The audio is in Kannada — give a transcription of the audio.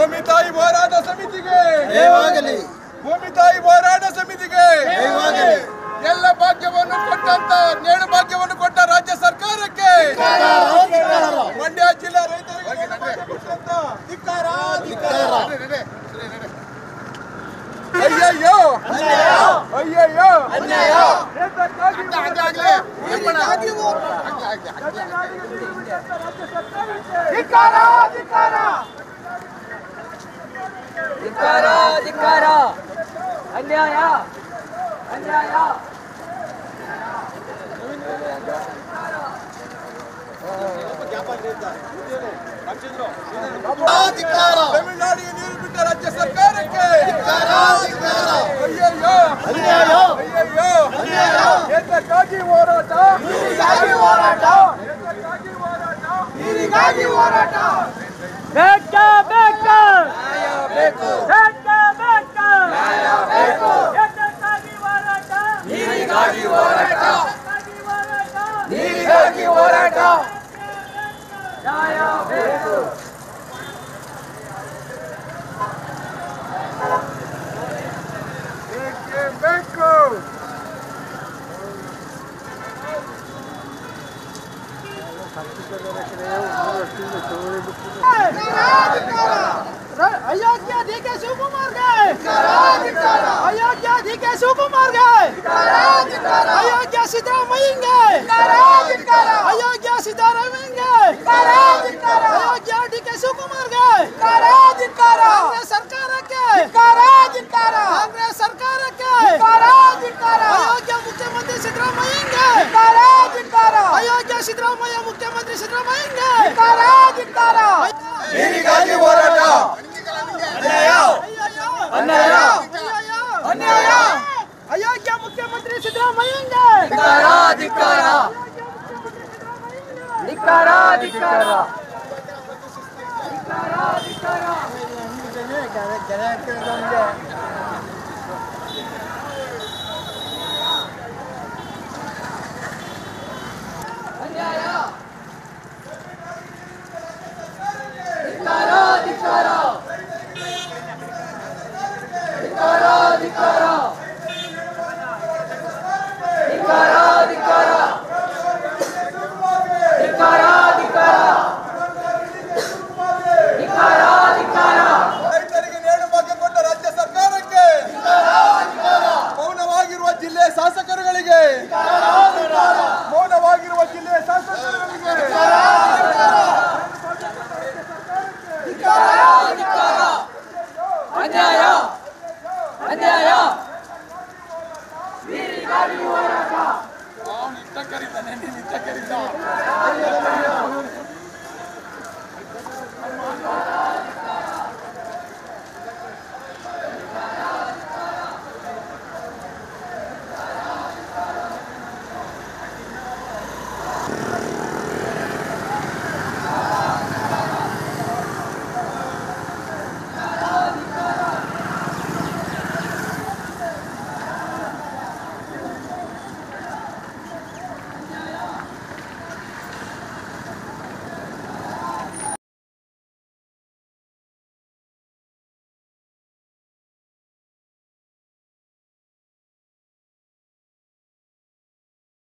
ಭೂಮಿ ತಾಯಿ ಹೋರಾಟ ಸಮಿತಿಗೆ ಜಯವಾಗಲಿ ಭೂಮಿ ತಾಯಿ ಹೋರಾಟ ಸಮಿತಿಗೆ ಜಯವಾಗಲಿ ಎಲ್ಲ ಭಾಗ್ಯವನ್ನು ಕೊಟ್ಟಂತ ನೇಣು ಭಾಗ್ಯವನ್ನು ಕೊಟ್ಟ ರಾಜ್ಯ ಸರ್ಕಾರಕ್ಕೆ ಮಂಡ್ಯ ಜಿಲ್ಲಾ ರೈತರಿಗೆ ನೇಣು ಭಾಗ್ಯ ಕೊಟ್ಟಂತ ಧಿಕ್ಕಾರ, ಧಿಕ್ಕಾರ. ಅಯ್ಯಯ್ಯೋ ಅಯ್ಯಯ್ಯೋ ನೇತಕ್ಕಾಗಿ ಜನನಾಡಿಗೆ ದುಡಿಯುವಂತ ರಾಜ್ಯ ಸರ್ಕಾರಕ್ಕೆ ಧಿಕ್ಕಾರ, ಧಿಕ್ಕಾರ. ಧಿಕ್ಕಾರ ಧಿಕ್ಕಾರ ಅನ್ಯಾಯ ಅನ್ಯಾಯ ತಮಿಳುನಾಡಿಗೆ ನೀರು ಬಿಟ್ಟ ರಾಜ್ಯ ಸರ್ಕಾರಕ್ಕೆ ಅಯ್ಯಯ್ಯೋ ಅಯ್ಯಯ್ಯೋ ಏತಕ್ಕಾಗಿ ಹೋರಾಟ ಹೋರಾಟ ಏತಕ್ಕಾಗಿ ಹೋರಾಟ ನೀರಿಗಾಗಿ ಹೋರಾಟ ಬೇಕ ಬೇಕ ಬೇಕ ಬೇಕ ಎದ್ದಕ್ಕಾಗಿ ಹೋರಾಟ ನೀರಿಗಾಗಿ ಹೋರಾಟ ಎದ್ದಕ್ಕಾಗಿ ಹೋರಾಟ ನೀರಿಗಾಗಿ ಹೋರಾಟ ನ್ಯಾಯ ಬೇಕು ಏಕೆ ಬೇಕು ಅಯೋಗ್ಯ ಡಿ ಕೆ ಶಿವಕುಮಾರ್ ಅಯೋಗ್ಯ ಡಿ ಕೆ ಶಿವಕುಮಾರ್ ಅಯೋಗ್ಯ ಸಿದ್ದರಾಮಯ್ಯಂಗೆ ಅಯೋಗ್ಯ ಸಿದ್ದರಾಮಯ್ಯಂಗೆ ಅಯೋಗ್ಯ ಡಿ ಕೆ ಶಿವಕುಮಾರ್ಗೆ ಕಾಂಗ್ರೆಸ್ ಸರ್ಕಾರಕ್ಕೆ ಕಾಂಗ್ರೆಸ್ ಸರ್ಕಾರಕ್ಕೆ ಅಯೋಗ್ಯ ಮುಖ್ಯಮಂತ್ರಿ ಸಿದ್ದರಾಮಯ್ಯಂಗೆ ಅಯೋಗ್ಯ ಸಿದ್ದರಾಮಯ್ಯ ಮುಖ್ಯಮಂತ್ರಿ ಸಿದ್ದರಾಮಯ್ಯಂಗೆ ನೀರಿಗಾಗಿ ಹೋರಾಟ ಅನ್ಯಾಯ ಅನ್ಯಾಯ ಅಯೋಗ್ಯ ಮುಖ್ಯಮಂತ್ರಿ ಸಿದ್ದರಾಮಯ್ಯಂಗೆ ಧಿಕ್ಕಾರ ಧಿಕ್ಕಾರ ಧಿಕ್ಕಾರ ಧಿಕ್ಕಾರ